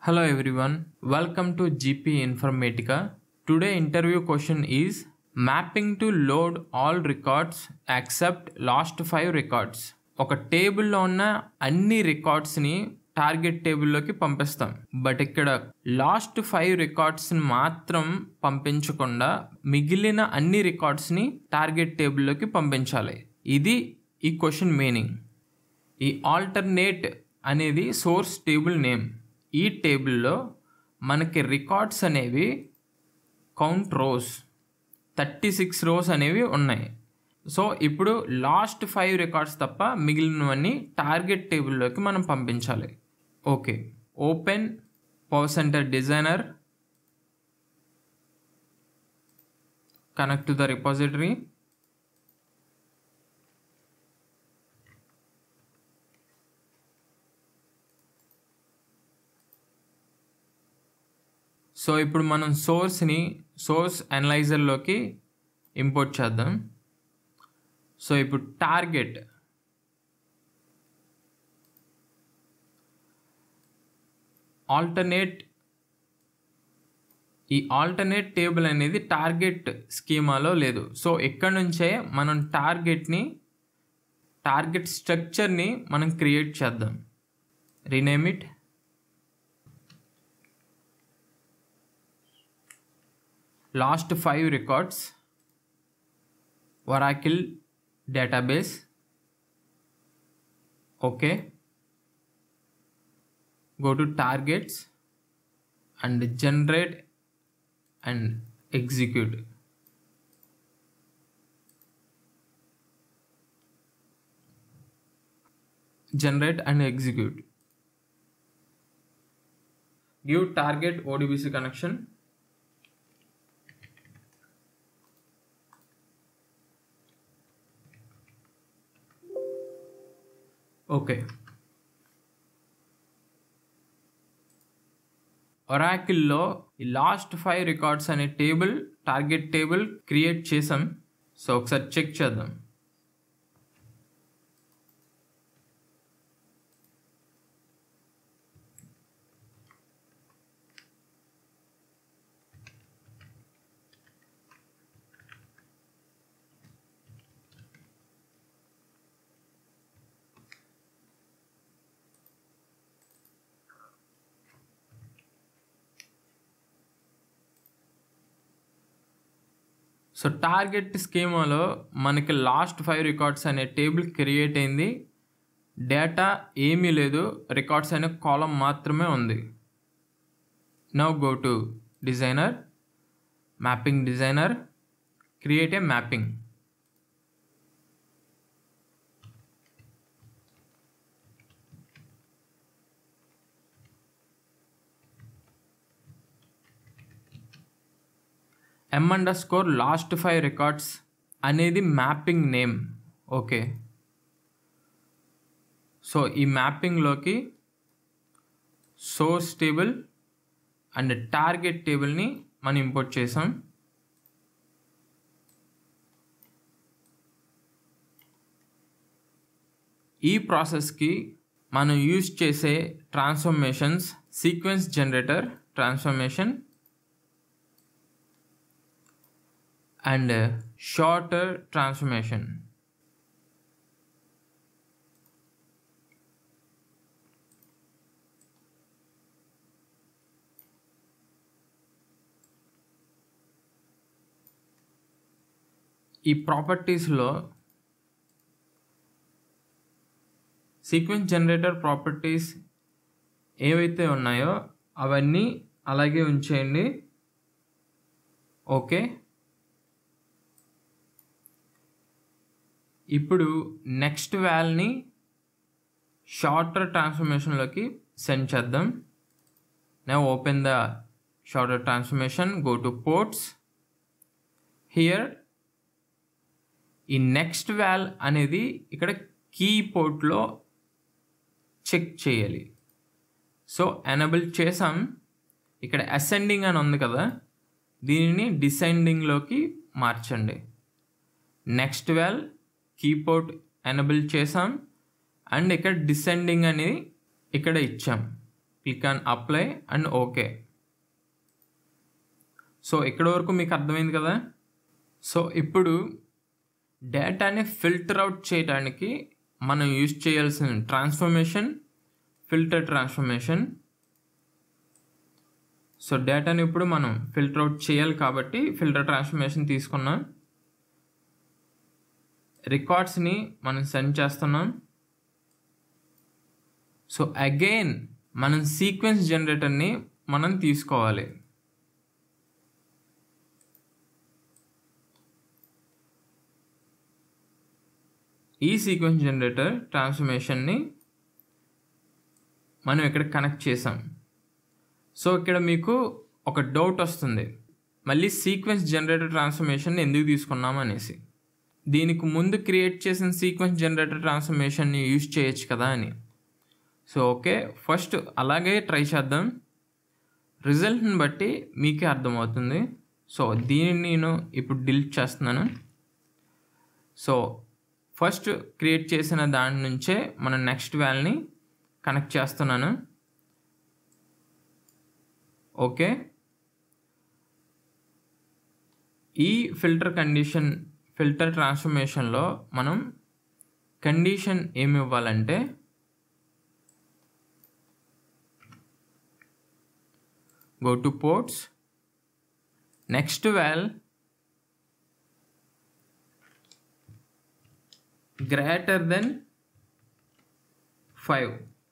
Hello everyone, welcome to GP Informatica. Today interview question is mapping to load all records except last five records. ఒక టేబుల్లో ఉన్న అన్ని రికార్డ్స్ని target టేబుల్లోకి పంపిస్తాం but ఇక్కడ last five రికార్డ్స్ని మాత్రం పంపించకుండా మిగిలిన అన్ని రికార్డ్స్ని టార్గెట్ టేబుల్లోకి పంపించాలి ఇది ఈ క్వశ్చన్ మీనింగ్ ఈ ఆల్టర్నేట్ అనేది సోర్స్ టేబుల్ నేమ్ ఈ టేబుల్లో మనకి రికార్డ్స్ అనేవి count rows thirty six rows అనేవి ఉన్నాయి సో ఇప్పుడు లాస్ట్ ఫైవ్ రికార్డ్స్ తప్ప మిగిలినవన్నీ టార్గెట్ టేబుల్లోకి మనం పంపించాలి okay open power center designer connect to the repository so ఇప్పుడు మనం సోర్స్ని సోర్స్ అనలైజర్లోకి ఇంపోర్ట్ చేద్దాం సో ఇప్పుడు టార్గెట్ ఆల్టర్నేట్ ఈ ఆల్టర్నేట్ టేబుల్ అనేది టార్గెట్ స్కీమాలో లేదు సో ఇక్కడ నుంచే మనం టార్గెట్ని టార్గెట్ స్ట్రక్చర్ని మనం క్రియేట్ చేద్దాం rename it last five records Oracle database okay go to targets and generate and execute generate and execute give target odbc connection okay ఒరాకిల్లో ఈ లాస్ట్ ఫైవ్ రికార్డ్స్ అనే టేబుల్ టార్గెట్ టేబుల్ క్రియేట్ చేసాం so ఒకసారి check చేద్దాం so target స్కీమాలో మనకి last five records అనే table create అయింది డేటా ఏమీ లేదు రికార్డ్స్ అనే కాలం మాత్రమే ఉంది now go to designer mapping designer create a mapping M underscore last five records అనేది మ్యాపింగ్ నేమ్ ఓకే సో ఈ మ్యాపింగ్లోకి సోర్స్ టేబుల్ అండ్ టార్గెట్ టేబుల్ని మనం ఇంపోర్ట్ చేసాం ఈ ప్రాసెస్కి మనం యూజ్ చేసే transformations sequence generator transformation and uh, shorter transformation. ఈ ప్రాపర్టీస్లో సీక్వెన్స్ జనరేటర్ ప్రాపర్టీస్ ఏవైతే ఉన్నాయో అవన్నీ అలాగే ఉంచేయండి ఓకే ఇప్పుడు నెక్స్ట్ వ్యాల్ని షార్టర్ ట్రాన్స్ఫర్మేషన్లోకి సెండ్ చేద్దాం నా open the sorter transformation go to ports here ఈ నెక్స్ట్ వ్యాల్ అనేది ఇక్కడ కీ పోర్ట్లో చెక్ చేయాలి సో ఎనబుల్ చేసాం ఇక్కడ అసెండింగ్ అని ఉంది కదా దీనిని డిసెండింగ్లోకి మార్చండి నెక్స్ట్ వ్యాల్ కీపోర్ట్ ఎనబుల్ చేసాం అండ్ ఇక్కడ డిసెండింగ్ అనేది ఇక్కడ ఇచ్చాం click on apply and okay so ఇక్కడ వరకు మీకు అర్థమైంది కదా సో ఇప్పుడు డేటాని ఫిల్టర్ అవుట్ చేయడానికి మనం యూజ్ చేయాల్సిన ట్రాన్స్ఫర్మేషన్ ఫిల్టర్ ట్రాన్స్ఫర్మేషన్ సో డేటాని ఇప్పుడు మనం ఫిల్టర్ అవుట్ చేయాలి కాబట్టి ఫిల్టర్ ట్రాన్స్ఫర్మేషన్ తీసుకున్నాం రికార్డ్స్ని మనం సెండ్ చేస్తున్నాం సో అగైన్ మనం సీక్వెన్స్ జనరేటర్ని మనం తీసుకోవాలి ఈ సీక్వెన్స్ జనరేటర్ ట్రాన్స్ఫర్మేషన్ని మనం ఇక్కడ కనెక్ట్ చేసాం సో ఇక్కడ మీకు ఒక డౌట్ వస్తుంది మళ్ళీ సీక్వెన్స్ జనరేటర్ ట్రాన్స్ఫర్మేషన్ ఎందుకు తీసుకున్నాం అనేసి దీనికి ముందు క్రియేట్ చేసిన సీక్వెన్స్ జనరేటర్ ట్రాన్స్ఫర్మేషన్ని యూజ్ చేయొచ్చు కదా అని సో ఓకే ఫస్ట్ అలాగే ట్రై చేద్దాం రిజల్ట్ని బట్టి మీకే అర్థమవుతుంది సో దీనిని నేను ఇప్పుడు డిలీట్ చేస్తున్నాను సో ఫస్ట్ క్రియేట్ చేసిన దాని నుంచే మనం నెక్స్ట్ వ్యాల్ని కనెక్ట్ చేస్తున్నాను ఓకే ఈ ఫిల్టర్ కండిషన్ ఫిల్టర్ ట్రాన్స్ఫర్మేషన్లో మనం కండిషన్ ఏమి ఇవ్వాలంటే go to ports next val greater than 5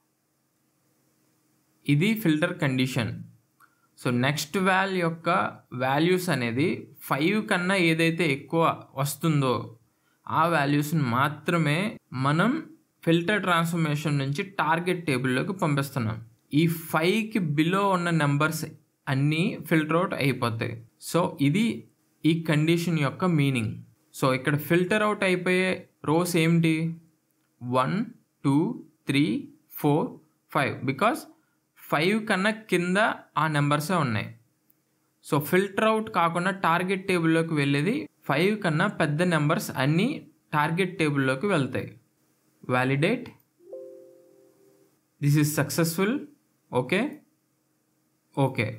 ఇది filter condition so next val యొక్క వాల్యూస్ అనేది ఫైవ్ కన్నా ఏదైతే ఎక్కువ వస్తుందో ఆ వాల్యూస్ని మాత్రమే మనం ఫిల్టర్ ట్రాన్స్ఫర్మేషన్ నుంచి టార్గెట్ టేబుల్లోకి పంపిస్తున్నాం ఈ ఫైవ్కి బిలో ఉన్న నెంబర్స్ అన్నీ ఫిల్టర్ అవుట్ అయిపోతాయి సో ఇది ఈ కండిషన్ యొక్క మీనింగ్ సో ఇక్కడ ఫిల్టర్ అవుట్ అయిపోయే రోస్ ఏమిటి one two three four five because five కన్నా కింద ఆ నెంబర్సే ఉన్నాయి సో ఫిల్టర్ అవుట్ కాకుండా టార్గెట్ టేబుల్లోకి వెళ్ళేది ఫైవ్ కన్నా పెద్ద నెంబర్స్ అన్నీ టార్గెట్ టేబుల్లోకి వెళ్తాయి validate this is successful okay okay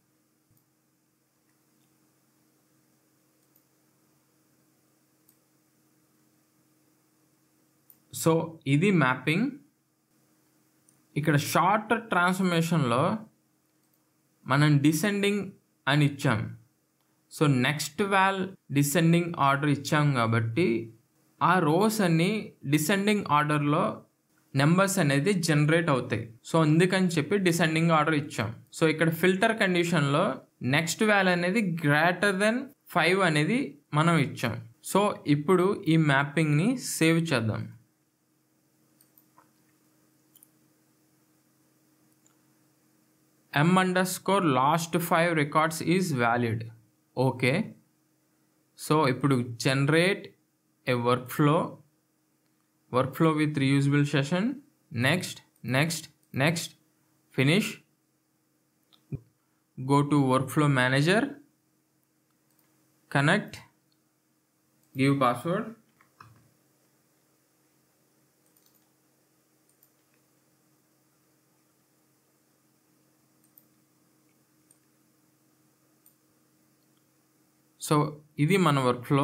so ఇది మ్యాపింగ్ ఇక్కడ షార్ట్ ట్రాన్స్ఫర్మేషన్లో మనం డిసెండింగ్ అని ఇచ్చాం so next val descending order ఇచ్చాం కాబట్టి ఆ రోస్ అన్ని డిసెండింగ్ ఆర్డర్లో నెంబర్స్ అనేది జనరేట్ అవుతాయి సో అందుకని చెప్పి డిసెండింగ్ ఆర్డర్ ఇచ్చాం సో ఇక్కడ ఫిల్టర్ కండిషన్లో నెక్స్ట్ వాల్ అనేది గ్రేటర్ దెన్ ఫైవ్ అనేది మనం ఇచ్చాం సో ఇప్పుడు ఈ మ్యాపింగ్ని సేవ్ చేద్దాం m underscore last five records is valid okay so ఇప్పుడు generate a work flow work flow with reusable session next next next finish go to workflow manager connect give password so ఇది మన workflow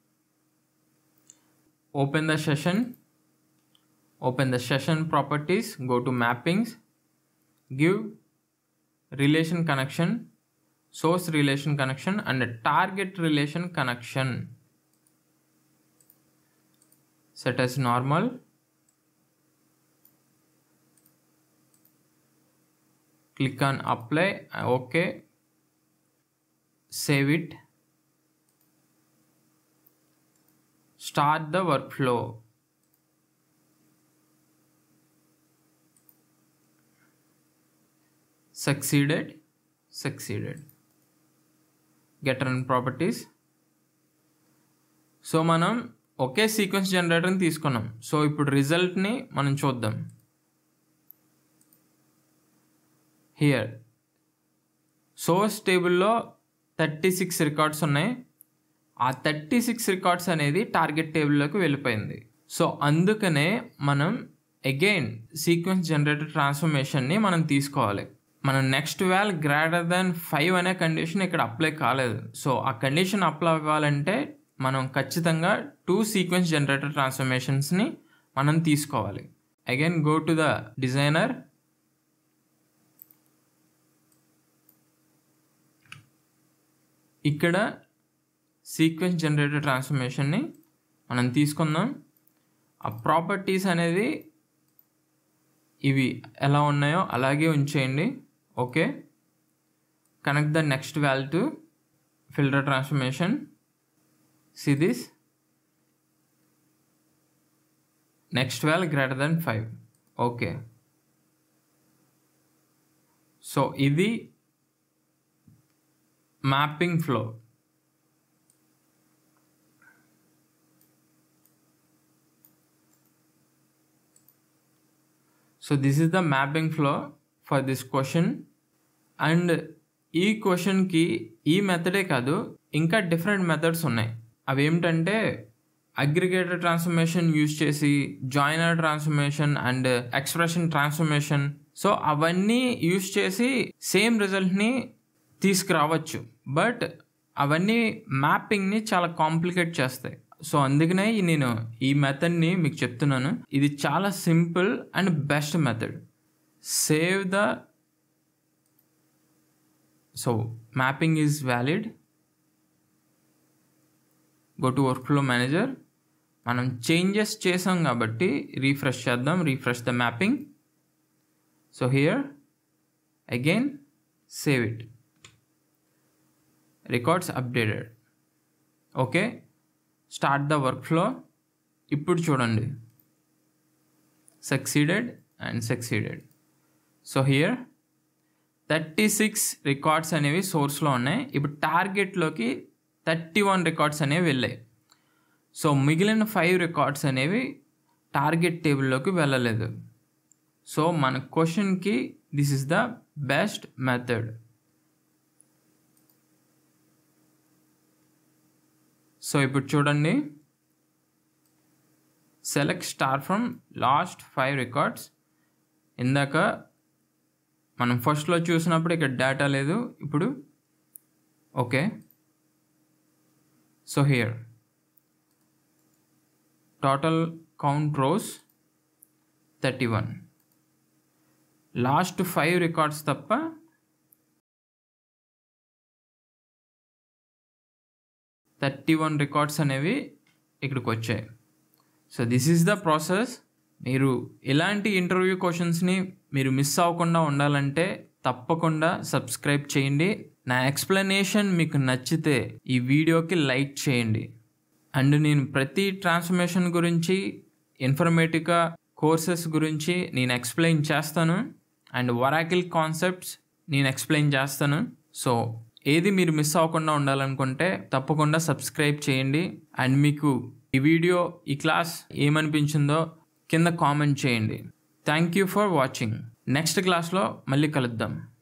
open the session open the session properties go to mappings give relation connection source relation connection and a target relation connection set as normal click on apply okay save it start the workflow succeeded succeeded get run properties so మనం ఒకే sequence జనరేటర్ని తీసుకున్నాం so ఇప్పుడు రిజల్ట్ని మనం చూద్దాం here source టేబుల్లో thirty six records ఉన్నాయి ఆ థర్టీ సిక్స్ రికార్డ్స్ అనేది టార్గెట్ టేబుల్లోకి వెళ్ళిపోయింది సో అందుకనే మనం అగైన్ సీక్వెన్స్ జనరేటర్ ట్రాన్స్ఫర్మేషన్ని మనం తీసుకోవాలి మనం next val greater than five అనే కండిషన్ ఇక్కడ అప్లై కాలేదు సో ఆ కండిషన్ అప్లై అవ్వాలంటే మనం ఖచ్చితంగా టూ సీక్వెన్స్ జనరేటర్ ట్రాన్స్ఫర్మేషన్స్ని మనం తీసుకోవాలి again go to the designer ఇక్కడ సీక్వెన్స్ జనరేటర్ ట్రాన్స్ఫర్మేషన్ని మనం తీసుకుందాం ఆ ప్రాపర్టీస్ అనేది ఇవి ఎలా ఉన్నాయో అలాగే ఉంచేయండి okay connect the next value to filter transformation see this next val greater then five okay so ఇది mapping flow so this is the mapping flow for this question and ఈ క్వశ్చన్కి ఈ మెథడే కాదు ఇంకా డిఫరెంట్ మెథడ్స్ ఉన్నాయి అవి ఏమిటంటే aggregator transformation use చేసి joiner transformation and expression transformation so అవన్నీ యూజ్ చేసి సేమ్ రిజల్ట్ని తీసుకురావచ్చు బట్ అవన్నీ మ్యాపింగ్ని చాలా కాంప్లికేట్ చేస్తాయి సో అందుకనే నేను ఈ మెథడ్ని మీకు చెప్తున్నాను ఇది చాలా simple and best method save the so mapping is valid go to work flow manager మనం చేంజెస్ చేసాం కాబట్టి రీఫ్రెష్ చేద్దాం refresh the mapping so here again save it records updated okay start the work flow ఇప్పుడు చూడండి succeeded and succeeded so here thirty six records అనేవి సోర్స్లో ఉన్నాయి ఇప్పుడు టార్గెట్లోకి థర్టీ వన్ రికార్డ్స్ అనేవి వెళ్ళాయి సో మిగిలిన ఫైవ్ రికార్డ్స్ అనేవి టార్గెట్ టేబుల్లోకి వెళ్ళలేదు సో మన క్వశ్చన్కి this is the best method so ఇప్పుడు చూడండి select star from last five records ఇందాక మనం ఫస్ట్లో చూసినప్పుడు ఇక్కడ డేటా లేదు ఇప్పుడు okay so here total count rows thirty one last five records తప్ప థర్టీ వన్ రికార్డ్స్ అనేవి ఇక్కడికి వచ్చాయి so this is the process మీరు ఇలాంటి ఇంటర్వ్యూ క్వశ్చన్స్ని మీరు మిస్ అవ్వకుండా ఉండాలంటే తప్పకుండా సబ్స్క్రైబ్ చేయండి నా ఎక్స్ప్లెనేషన్ మీకు నచ్చితే ఈ వీడియోకి లైక్ చేయండి అండ్ నేను ప్రతి ట్రాన్స్ఫర్మేషన్ గురించి ఇన్ఫర్మేటివ్గా కోర్సెస్ గురించి నేను ఎక్స్ప్లెయిన్ చేస్తాను అండ్ వరాకిల్ కాన్సెప్ట్స్ నేను ఎక్స్ప్లెయిన్ చేస్తాను సో ఏది మీరు మిస్ అవ్వకుండా ఉండాలనుకుంటే తప్పకుండా సబ్స్క్రైబ్ చేయండి అండ్ మీకు ఈ వీడియో ఈ క్లాస్ ఏమనిపించిందో కింద కామెంట్ చేయండి thank you for watching next క్లాస్లో మళ్ళీ కలుద్దాం